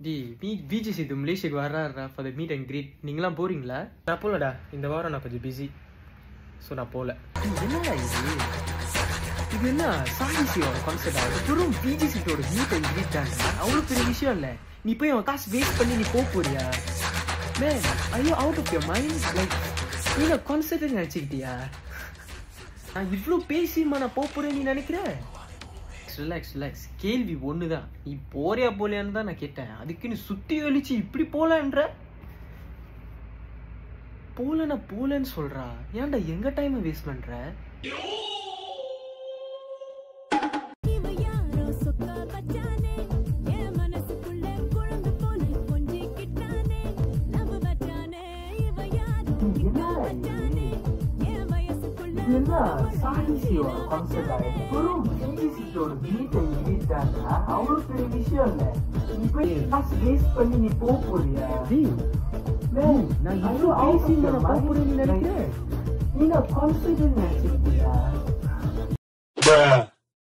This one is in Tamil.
டி மீ பிஜி சித்து மலேசியாக்கு வர்றாருடா for the meet and greet நீங்களாம் போறீங்களா நான் போகலடா இந்த வாரம் நான் கொஞ்சம் பிஸி ஸோ நான் போகல என்னடா இது இது என்ன சாகிசியோட கான்செப்டா வெறும் பிஜி சிட்டோட மீட் அண்ட் கிரீட் தான் அவ்வளோ பெரிய விஷயம் இல்லை நீ போய் அவன் காசு வேஸ்ட் பண்ணி நீ போக போறியா மேன் ஐயோ out of your mind like நீ கான்செப்ட் நினச்சிக்கிட்டியா நான் இவ்வளோ பேசியுமா நான் போக போறேன் நீ நினைக்கிற ரிலாக்ஸ் ரிலாக்ஸ் கேள்வி ஒன்று தான் நீ போறியா போலியான்னு தான் நான் கேட்டேன் அதுக்கு நீ சுத்தி ஒழிச்சு இப்படி போலன்ற போலனா போலன்னு சொல்றா ஏன்டா எங்க டைம் வேஸ்ட் பண்ற இவ யாரோ சொக்கா பச்சானே என் மனசுக்குள்ள குழந்தை போல கொஞ்சிக்கிட்டானே லவ் பச்சானே இவ யாரோ கிட்டா பச்சானே என் வயசுக்குள்ள சாகிசியோட கான்செப்டா வெறும் பிஜிசியோட மீட் அண்ட் கிரீட் தான் அவ்வளோ பெரிய விஷயம் இல்லை நீ போய் காசு வேஸ்ட் பண்ணி நீ போக போறியா மேன் நான் இவ்வளோ பேசி நான் போக போறேன்னு நினைக்கிறேன் நீங்க கான்செப்ட் நினைச்சிருக்கியா